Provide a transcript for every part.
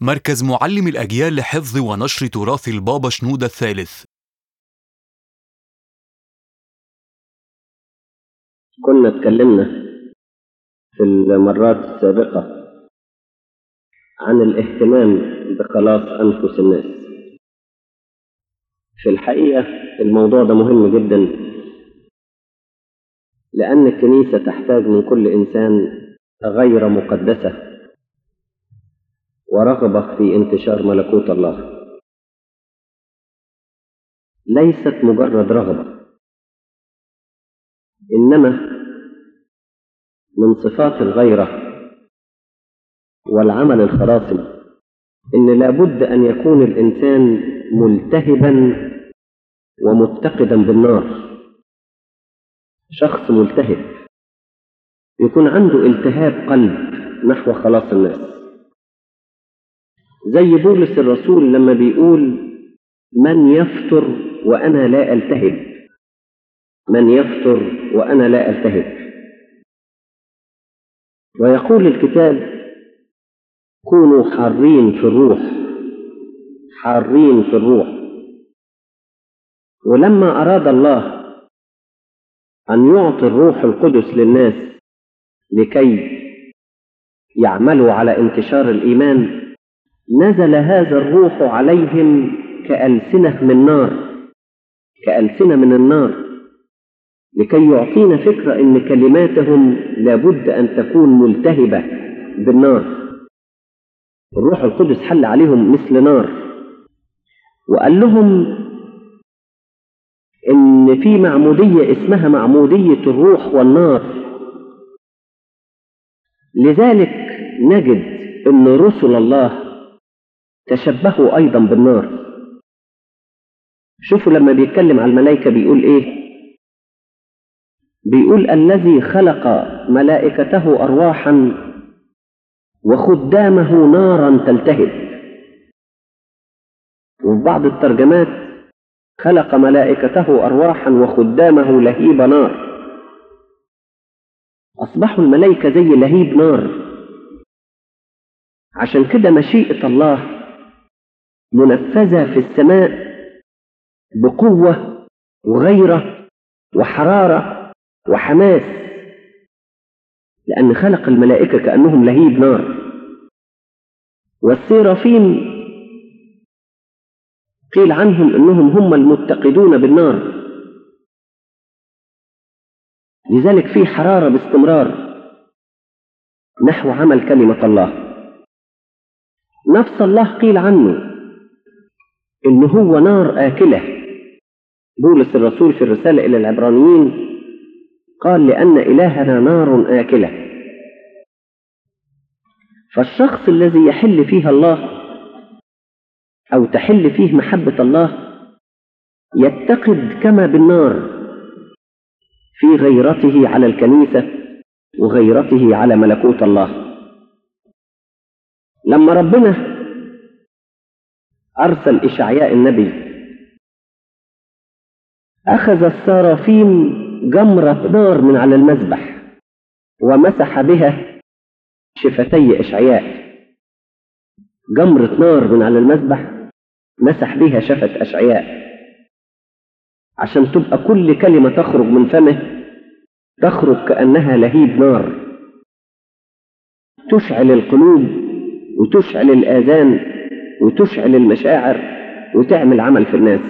مركز معلم الأجيال لحفظ ونشر تراث البابا شنودة الثالث كنا اتكلمنا في المرات السابقة عن الاهتمام بخلاص أنفس الناس في الحقيقة الموضوع ده مهم جدا لأن الكنيسة تحتاج من كل إنسان غير مقدسة ورغبة في انتشار ملكوت الله ليست مجرد رغبة إنما من صفات الغيرة والعمل الخلاصي إن لابد أن يكون الإنسان ملتهبا ومتقدا بالنار شخص ملتهب يكون عنده التهاب قلب نحو خلاص الناس زي بولس الرسول لما بيقول من يفتر وأنا لا ألتهب من يفتر وأنا لا ألتهب ويقول الكتاب كونوا حارين في الروح حارين في الروح ولما أراد الله أن يعطي الروح القدس للناس لكي يعملوا على انتشار الإيمان نزل هذا الروح عليهم كألسنة من نار كألسنة من النار لكي يعطينا فكرة أن كلماتهم لابد أن تكون ملتهبة بالنار الروح القدس حل عليهم مثل نار وقال لهم إن في معمودية اسمها معمودية الروح والنار لذلك نجد أن رسل الله تشبهوا أيضا بالنار شوفوا لما بيتكلم على الملائكة بيقول إيه بيقول الذي خلق ملائكته أرواحا وخدامه نارا تلتهب وفي بعض الترجمات خلق ملائكته أرواحا وخدامه لهيب نار أصبحوا الملائكة زي لهيب نار عشان كده مشيئة الله منفذة في السماء بقوة وغيرة وحرارة وحماس لأن خلق الملائكة كأنهم لهيب نار والسيرافين قيل عنهم أنهم هم المتقدون بالنار لذلك في حرارة باستمرار نحو عمل كلمة الله نفس الله قيل عنه إن هو نار آكلة بولس الرسول في الرسالة إلى العبرانيين قال لأن إلهنا نار آكلة فالشخص الذي يحل فيها الله أو تحل فيه محبة الله يتقد كما بالنار في غيرته على الكنيسة وغيرته على ملكوت الله لما ربنا أرسل إشعياء النبي أخذ السرافيم جمرة نار من على المذبح ومسح بها شفتي إشعياء جمرة نار من على المذبح مسح بها شفة أشعياء عشان تبقى كل كلمة تخرج من فمه تخرج كأنها لهيب نار تشعل القلوب وتشعل الآذان وتشعل المشاعر وتعمل عمل في الناس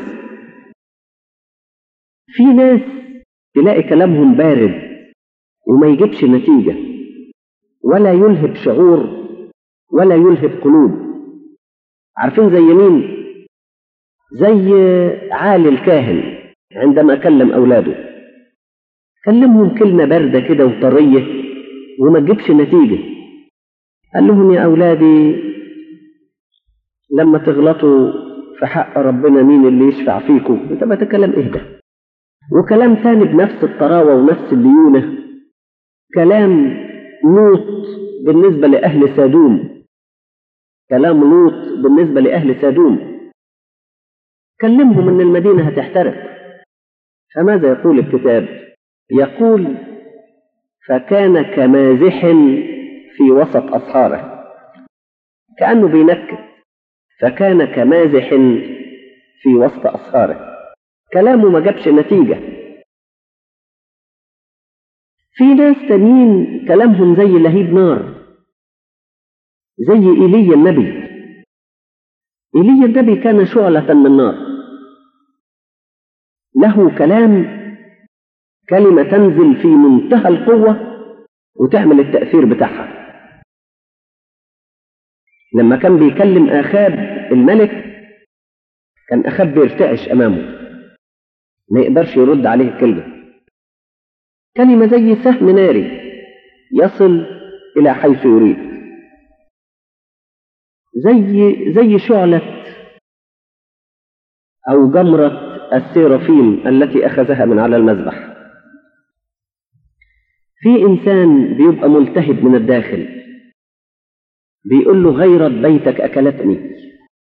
في ناس تلاقي كلامهم بارد وما يجيبش نتيجة ولا يلهب شعور ولا يلهب قلوب عارفين زي مين زي عالي الكاهن عندما كلم أولاده كلمهم كلمة باردة كده وطرية وما تجيبش نتيجة قال لهم يا أولادي لما تغلطوا في حق ربنا مين اللي يشفع فيكم انت ما تكلم اهدى وكلام تاني بنفس الطراوة ونفس الليونة كلام لوط بالنسبة لأهل سادوم كلام لوط بالنسبة لأهل سادوم كلمهم ان المدينة هتحترق فماذا يقول الكتاب يقول فكان كمازح في وسط أصحابه كأنه بينكت فكان كمازح في وسط أسهاره كلامه ما جابش نتيجة في ناس تانيين كلامهم زي لهيب نار زي إيليا النبي إيليا النبي كان شعلة من نار له كلام كلمة تنزل في منتهى القوة وتعمل التأثير بتاعها لما كان بيكلم آخاب الملك كان آخاب بيرتعش أمامه ما يقدرش يرد عليه كلمة كلمة زي سهم ناري يصل إلى حيث يريد زي زي شعلة أو جمرة السيرافيم التي أخذها من على المذبح في إنسان بيبقى ملتهب من الداخل بيقول له غيرة بيتك أكلتني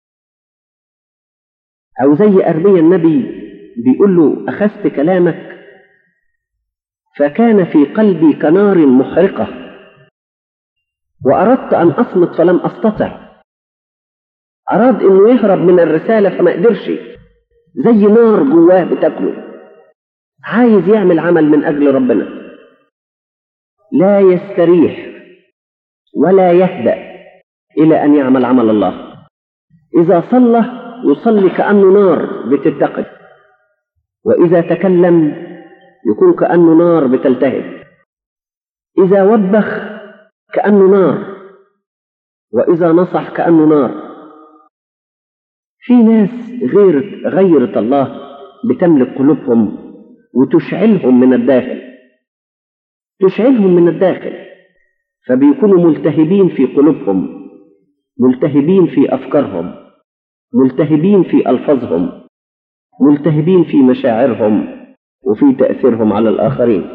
أو زي أرميا النبي بيقول له أخذت كلامك فكان في قلبي كنار محرقة وأردت أن أصمت فلم أستطع أراد إنه يهرب من الرسالة فما قدرش زي نار جواه بتاكله عايز يعمل عمل من أجل ربنا لا يستريح ولا يهدأ إلى أن يعمل عمل الله إذا صلى يصلي كأنه نار بتتقد وإذا تكلم يكون كأنه نار بتلتهب إذا وبخ كأنه نار وإذا نصح كأنه نار في ناس غيرة غيرة الله بتملك قلوبهم وتشعلهم من الداخل تشعلهم من الداخل فبيكونوا ملتهبين في قلوبهم ملتهبين في أفكارهم ملتهبين في ألفاظهم ملتهبين في مشاعرهم وفي تأثيرهم على الآخرين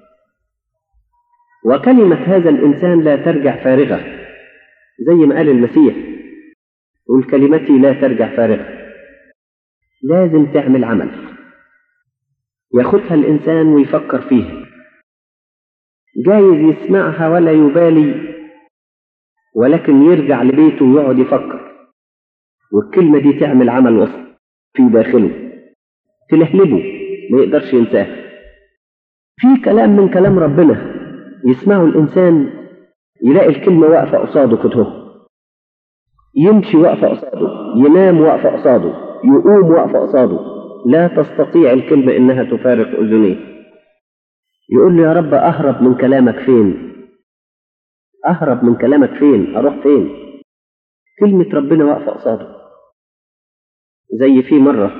وكلمة هذا الإنسان لا ترجع فارغة زي ما قال المسيح قل كلمتي لا ترجع فارغة لازم تعمل عمل ياخدها الإنسان ويفكر فيها جايز يسمعها ولا يبالي ولكن يرجع لبيته ويقعد يفكر والكلمة دي تعمل عمل وسط في داخله تلهلبه ما يقدرش ينساها في كلام من كلام ربنا يسمعه الإنسان يلاقي الكلمة واقفة قصاده كده يمشي واقفة قصاده ينام واقفة قصاده يقوم واقفة قصاده لا تستطيع الكلمة إنها تفارق أذنيه يقول له يا رب أهرب من كلامك فين أهرب من كلامك فين أروح فين كلمة ربنا واقفة قصاده زي في مرة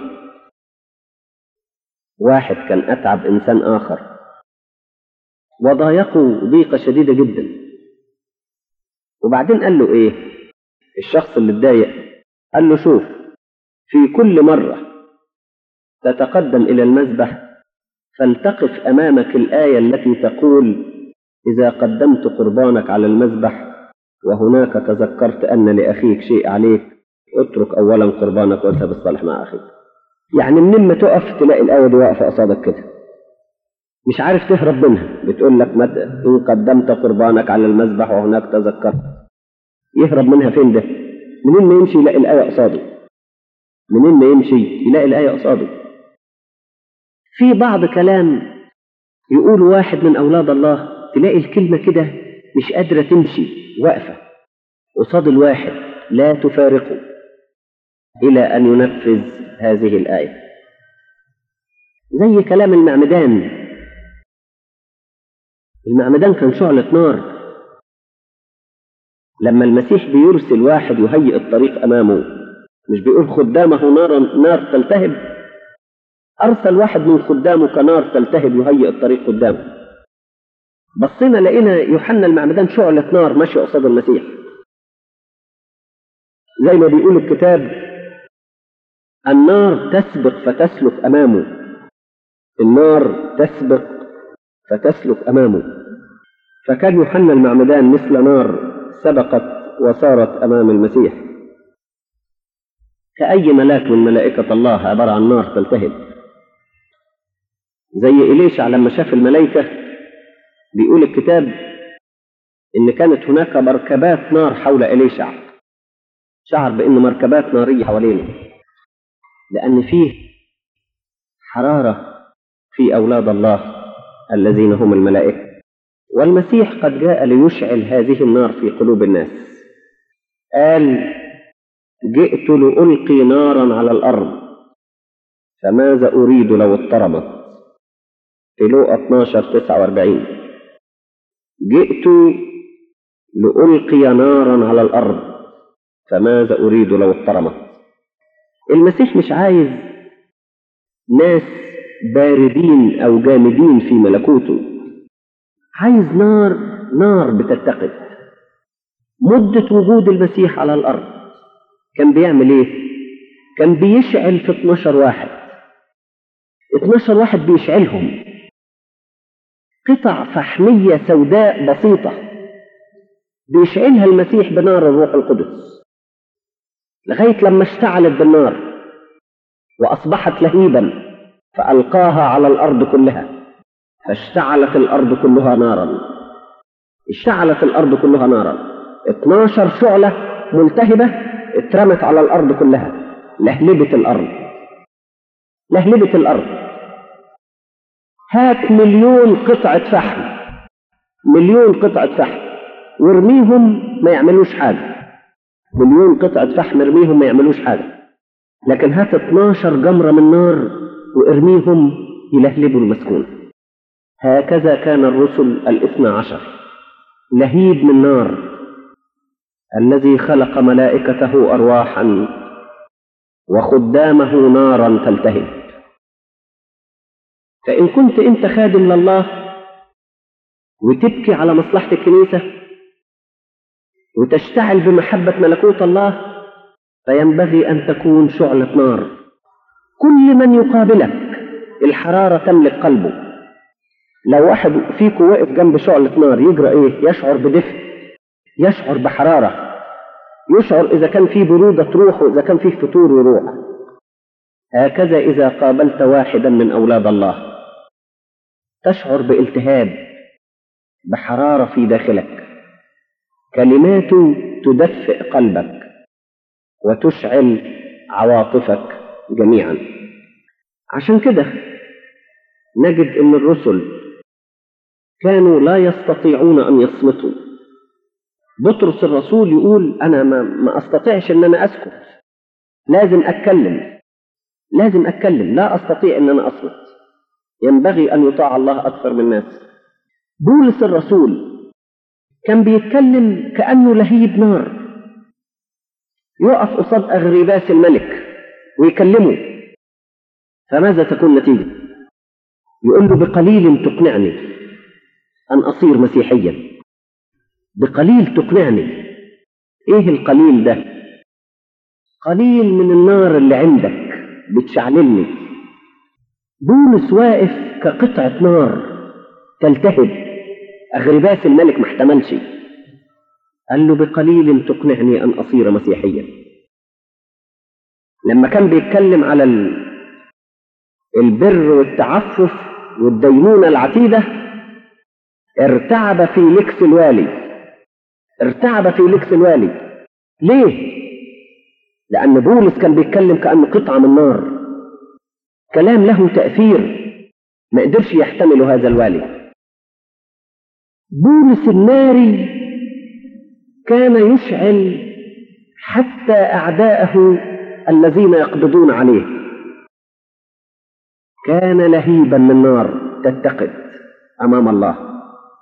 واحد كان أتعب إنسان آخر وضايقه ضيقة شديدة جدا وبعدين قال له إيه الشخص اللي اتضايق قال له شوف في كل مرة تتقدم إلى المذبح فلتقف أمامك الآية التي تقول إذا قدمت قربانك على المذبح وهناك تذكرت أن لأخيك شيء عليك اترك أولا قربانك واذهب الصالح مع أخيك يعني من ما تقف تلاقي الآية دي واقفة قصادك كده مش عارف تهرب منها بتقول لك مد... إن قدمت قربانك على المذبح وهناك تذكرت يهرب منها فين ده منين ما يمشي يلاقي الآية قصاده منين ما يمشي يلاقي الآية قصاده في بعض كلام يقول واحد من أولاد الله تلاقي الكلمة كده مش قادرة تمشي واقفة قصاد الواحد لا تفارقه إلى أن ينفذ هذه الآية زي كلام المعمدان المعمدان كان شعلة نار لما المسيح بيرسل واحد يهيئ الطريق أمامه مش بيقول خدامه نار نار تلتهب أرسل واحد من خدامه كنار تلتهب يهيئ الطريق قدامه بصينا لقينا يوحنا المعمدان شعلة نار ماشي قصاد المسيح زي ما بيقول الكتاب النار تسبق فتسلك أمامه النار تسبق فتسلك أمامه فكان يوحنا المعمدان مثل نار سبقت وصارت أمام المسيح كأي ملاك من ملائكة الله عبارة عن نار تلتهب زي إليشع لما شاف الملائكة بيقول الكتاب إن كانت هناك مركبات نار حول إليشع شعر بأن مركبات نارية حوالينه لأن فيه حرارة في أولاد الله الذين هم الملائكة والمسيح قد جاء ليشعل هذه النار في قلوب الناس قال جئت لألقي نارا على الأرض فماذا أريد لو اضطربت في لوقا 12 49 جئت لألقي نارا على الأرض فماذا أريد لو اضطربت المسيح مش عايز ناس باردين أو جامدين في ملكوته عايز نار نار بتتقد مدة وجود المسيح على الأرض كان بيعمل إيه؟ كان بيشعل في 12 واحد 12 واحد بيشعلهم قطع فحمية سوداء بسيطة بيشعلها المسيح بنار الروح القدس لغاية لما اشتعلت بالنار وأصبحت لهيبا فألقاها على الأرض كلها فاشتعلت الأرض كلها نارا اشتعلت الأرض كلها نارا 12 شعلة ملتهبة اترمت على الأرض كلها لهلبت الأرض لهلبت الأرض هات مليون قطعة فحم مليون قطعة فحم وارميهم ما يعملوش حاجة مليون قطعة فحم ارميهم ما يعملوش حاجة لكن هات 12 جمرة من نار وارميهم يلهلبوا المسكون هكذا كان الرسل الاثنى عشر لهيب من نار الذي خلق ملائكته أرواحا وخدامه نارا تلتهب فإن كنت أنت خادم لله وتبكي على مصلحة الكنيسة وتشتعل بمحبة ملكوت الله فينبغي أن تكون شعلة نار كل من يقابلك الحرارة تملك قلبه لو واحد فيكم واقف جنب شعلة نار يجرى إيه؟ يشعر بدفء يشعر بحرارة يشعر إذا كان فيه برودة تروح وإذا كان فيه فتور يروح هكذا إذا قابلت واحدا من أولاد الله تشعر بالتهاب بحرارة في داخلك كلماته تدفئ قلبك وتشعل عواطفك جميعا عشان كده نجد ان الرسل كانوا لا يستطيعون ان يصمتوا بطرس الرسول يقول انا ما, ما استطيعش ان انا اسكت لازم اتكلم لازم اتكلم لا استطيع ان انا اصمت ينبغي ان يطاع الله اكثر من الناس بولس الرسول كان بيتكلم كانه لهيب نار يقف قصاد اغرباس الملك ويكلمه فماذا تكون نتيجه يقول له بقليل تقنعني ان اصير مسيحيا بقليل تقنعني ايه القليل ده قليل من النار اللي عندك بتشعللني بولس واقف كقطعة نار تلتهب أغرباس الملك ما احتملش قال له بقليل تقنعني أن أصير مسيحيا لما كان بيتكلم على البر والتعفف والدينونة العتيدة ارتعب في لكس الوالي ارتعب في لكس الوالي ليه؟ لأن بولس كان بيتكلم كأنه قطعة من نار كلام له تأثير ما قدرش يحتمله هذا الوالي بولس الناري كان يشعل حتى أعداءه الذين يقبضون عليه كان لهيبا من نار تتقد أمام الله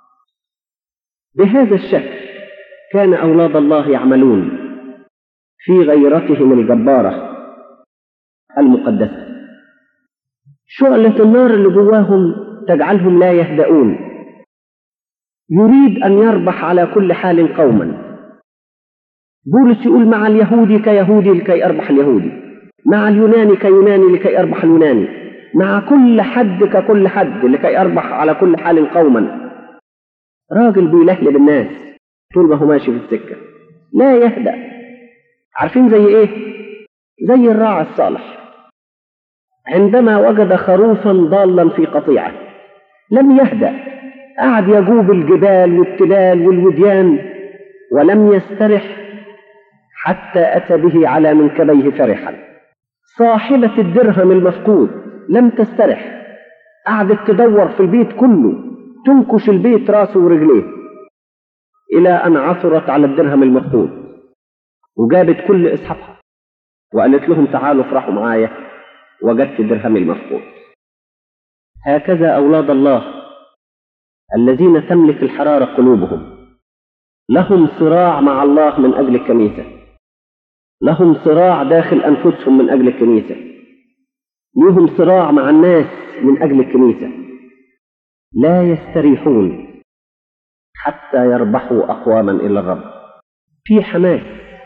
بهذا الشكل كان أولاد الله يعملون في غيرتهم الجبارة المقدسة شعلة النار اللي جواهم تجعلهم لا يهدؤون يريد أن يربح على كل حال قوما بولس يقول مع اليهودي كيهودي لكي أربح اليهودي مع اليوناني كيوناني لكي أربح اليوناني مع كل حد ككل حد لكي أربح على كل حال قوما راجل بيلهلب الناس طول ما هو ماشي في السكة لا يهدأ عارفين زي ايه زي الراعي الصالح عندما وجد خروفا ضالا في قطيعه لم يهدا قعد يجوب الجبال والتلال والوديان ولم يسترح حتى أتى به على منكبيه فرحا صاحبة الدرهم المفقود لم تسترح قعدت تدور في البيت كله تنكش البيت راسه ورجليه إلى أن عثرت على الدرهم المفقود وجابت كل أصحابها وقالت لهم تعالوا افرحوا معايا وجدت درهمي المفقود هكذا أولاد الله الذين تملك الحرارة قلوبهم لهم صراع مع الله من أجل الكنيسة لهم صراع داخل أنفسهم من أجل الكنيسة لهم صراع مع الناس من أجل الكنيسة لا يستريحون حتى يربحوا أقواما إلى الرب في حماس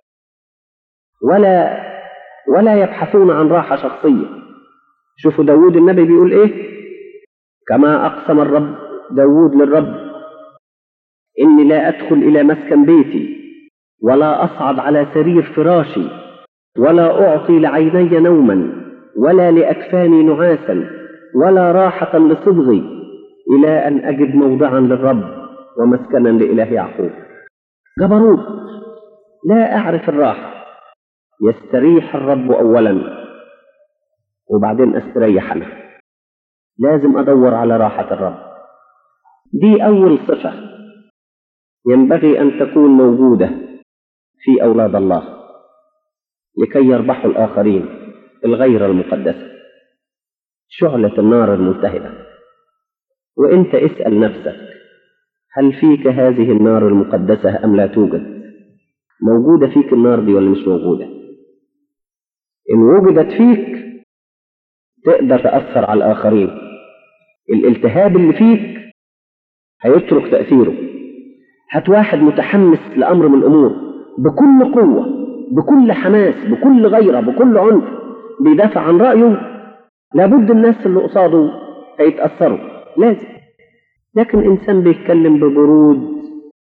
ولا ولا يبحثون عن راحة شخصية شوفوا داود النبي بيقول إيه كما أقسم الرب داود للرب إني لا أدخل إلى مسكن بيتي ولا أصعد على سرير فراشي ولا أعطي لعيني نوما ولا لأكفاني نعاسا ولا راحة لصدغي إلى أن أجد موضعا للرب ومسكنا لإله يعقوب جبروت لا أعرف الراحة يستريح الرب أولا وبعدين أستريح أنا لازم أدور على راحة الرب دي أول صفة ينبغي أن تكون موجودة في أولاد الله لكي يربحوا الآخرين الغير المقدسة شعلة النار الملتهبة وإنت اسأل نفسك هل فيك هذه النار المقدسة أم لا توجد موجودة فيك النار دي ولا مش موجودة إن وجدت فيك تقدر تأثر على الآخرين الالتهاب اللي فيك هيترك تأثيره هات واحد متحمس لأمر من الأمور بكل قوة بكل حماس بكل غيرة بكل عنف بيدافع عن رأيه لابد الناس اللي قصاده هيتأثروا لازم لكن إنسان بيتكلم ببرود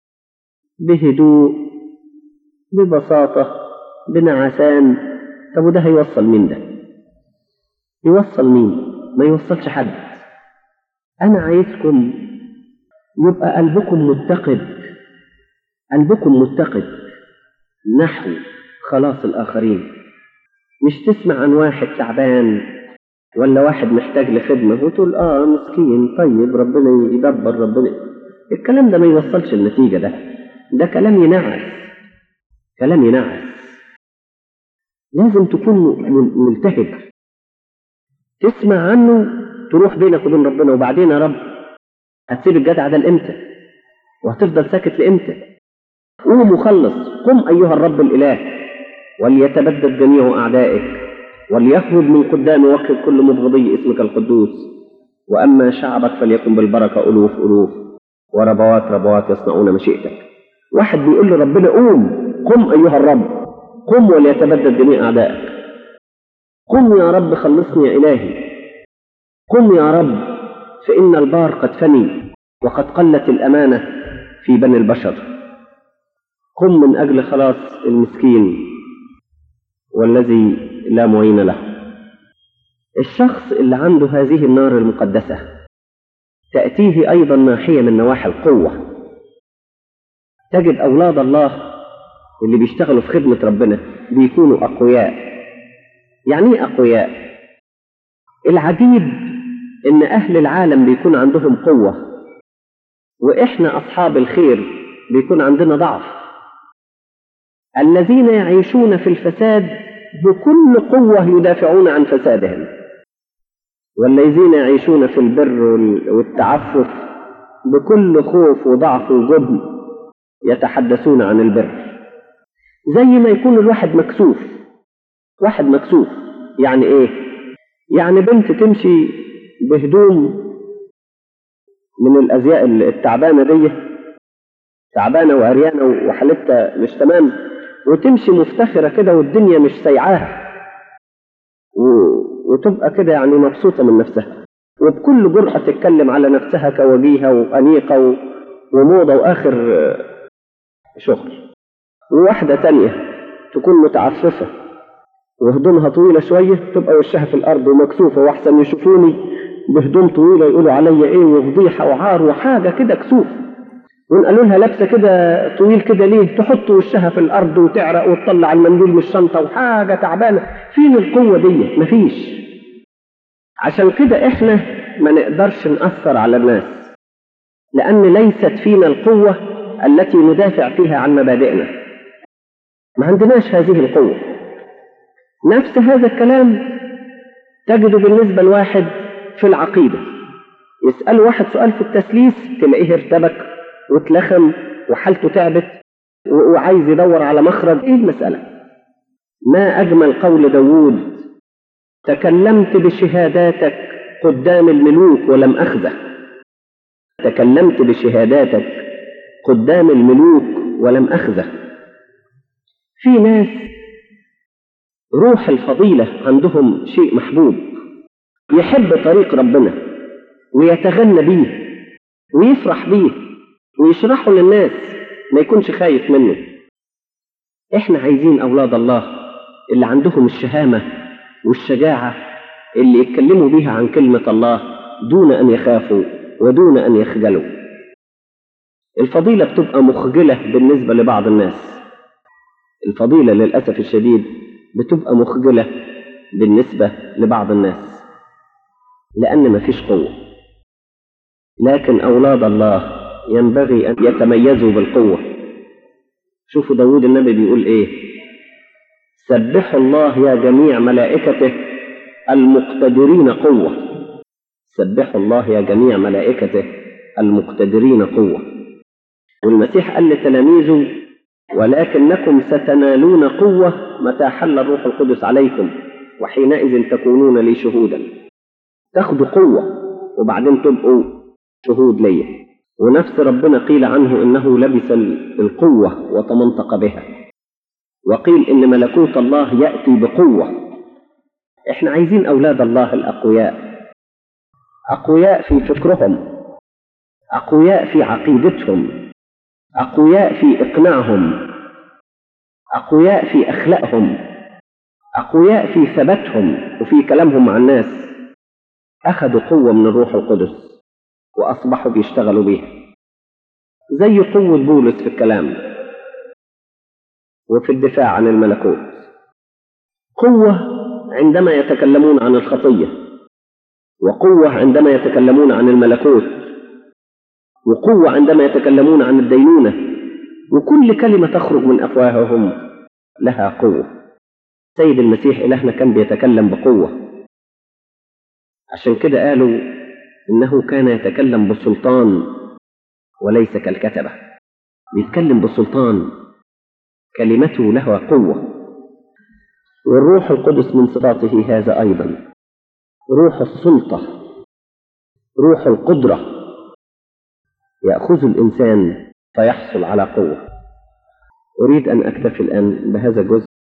بهدوء ببساطة بنعسان طب وده هيوصل مين ده يوصل مين ما يوصلش حد أنا عايزكم يبقى قلبكم متقد قلبكم متقد نحو خلاص الآخرين مش تسمع عن واحد تعبان ولا واحد محتاج لخدمة وتقول آه مسكين طيب ربنا يدبر ربنا الكلام ده ما يوصلش النتيجة ده ده كلام ينعس كلام ينعس لازم تكون ملتهب تسمع عنه تروح بينك وبين ربنا وبعدين يا رب هتسيب الجدع ده لامتى وهتفضل ساكت لامتى قوم وخلص قم ايها الرب الاله وليتبدد جميع اعدائك وليخرج من قدام وجه كل مبغضي اسمك القدوس واما شعبك فليكن بالبركه الوف الوف وربوات ربوات يصنعون مشيئتك واحد بيقول لربنا قوم قم ايها الرب قم وليتبدد جميع اعدائك قم يا رب خلصني يا الهي قم يا رب فإن البار قد فني وقد قلت الأمانة في بني البشر قم من أجل خلاص المسكين والذي لا معين له الشخص اللي عنده هذه النار المقدسة تأتيه أيضا ناحية من نواحي القوة تجد أولاد الله اللي بيشتغلوا في خدمة ربنا بيكونوا أقوياء يعني إيه أقوياء العجيب إن أهل العالم بيكون عندهم قوة وإحنا أصحاب الخير بيكون عندنا ضعف الذين يعيشون في الفساد بكل قوة يدافعون عن فسادهم والذين يعيشون في البر والتعفف بكل خوف وضعف وجبن يتحدثون عن البر زي ما يكون الواحد مكسوف واحد مكسوف يعني ايه يعني بنت تمشي بهدوم من الازياء التعبانه دي تعبانه وعريانه وحالتها مش تمام وتمشي مفتخره كده والدنيا مش سايعاها و... وتبقى كده يعني مبسوطه من نفسها وبكل جرأة تتكلم على نفسها كوجيهة وأنيقة و... وموضة وآخر شغل وواحدة تانية تكون متعففة وهدومها طويلة شوية تبقى وشها في الأرض ومكسوفة وأحسن يشوفوني بهدوم طويلة يقولوا عليا إيه وفضيحة وعار وحاجة كده كسوف ونقالوا لها لابسه كده طويل كده ليه تحط وشها في الارض وتعرق وتطلع المنديل من الشنطه وحاجه تعبانه فين القوه دي مفيش عشان كده احنا ما نقدرش نأثر على الناس لأن ليست فينا القوة التي ندافع فيها عن مبادئنا ما عندناش هذه القوة نفس هذا الكلام تجده بالنسبة لواحد في العقيدة يسأل واحد سؤال في التسليس تلاقيه ارتبك واتلخم وحالته تعبت وعايز يدور على مخرج ايه المسألة ما أجمل قول داوود تكلمت بشهاداتك قدام الملوك ولم أخزه تكلمت بشهاداتك قدام الملوك ولم أخزه في ناس روح الفضيلة عندهم شيء محبوب يحب طريق ربنا ويتغنى بيه ويفرح بيه ويشرحه للناس ما يكونش خايف منه احنا عايزين أولاد الله اللي عندهم الشهامة والشجاعة اللي يتكلموا بيها عن كلمة الله دون أن يخافوا ودون أن يخجلوا الفضيلة بتبقى مخجلة بالنسبة لبعض الناس الفضيلة للأسف الشديد بتبقى مخجلة بالنسبة لبعض الناس لأن مفيش قوة لكن أولاد الله ينبغي أن يتميزوا بالقوة شوفوا داود النبي بيقول إيه سبحوا الله يا جميع ملائكته المقتدرين قوة سبحوا الله يا جميع ملائكته المقتدرين قوة والمسيح قال لتلاميذه ولكنكم ستنالون قوة متى حل الروح القدس عليكم وحينئذ تكونون لي شهودا تاخدوا قوة وبعدين تبقوا شهود ليا ونفس ربنا قيل عنه انه لبس القوة وتمنطق بها وقيل ان ملكوت الله يأتي بقوة احنا عايزين اولاد الله الاقوياء اقوياء في فكرهم اقوياء في عقيدتهم اقوياء في اقناعهم اقوياء في اخلاقهم اقوياء في ثباتهم وفي كلامهم مع الناس اخذوا قوه من الروح القدس واصبحوا بيشتغلوا بيها زي قوه بولس في الكلام وفي الدفاع عن الملكوت قوه عندما يتكلمون عن الخطيه وقوه عندما يتكلمون عن الملكوت وقوة عندما يتكلمون عن الدينونة وكل كلمة تخرج من أفواههم لها قوة سيد المسيح إلهنا كان بيتكلم بقوة عشان كده قالوا إنه كان يتكلم بسلطان وليس كالكتبة بيتكلم بسلطان كلمته لها قوة والروح القدس من صفاته هذا أيضا روح السلطة روح القدره يأخذ الإنسان فيحصل على قوة أريد أن أكتفي الآن بهذا الجزء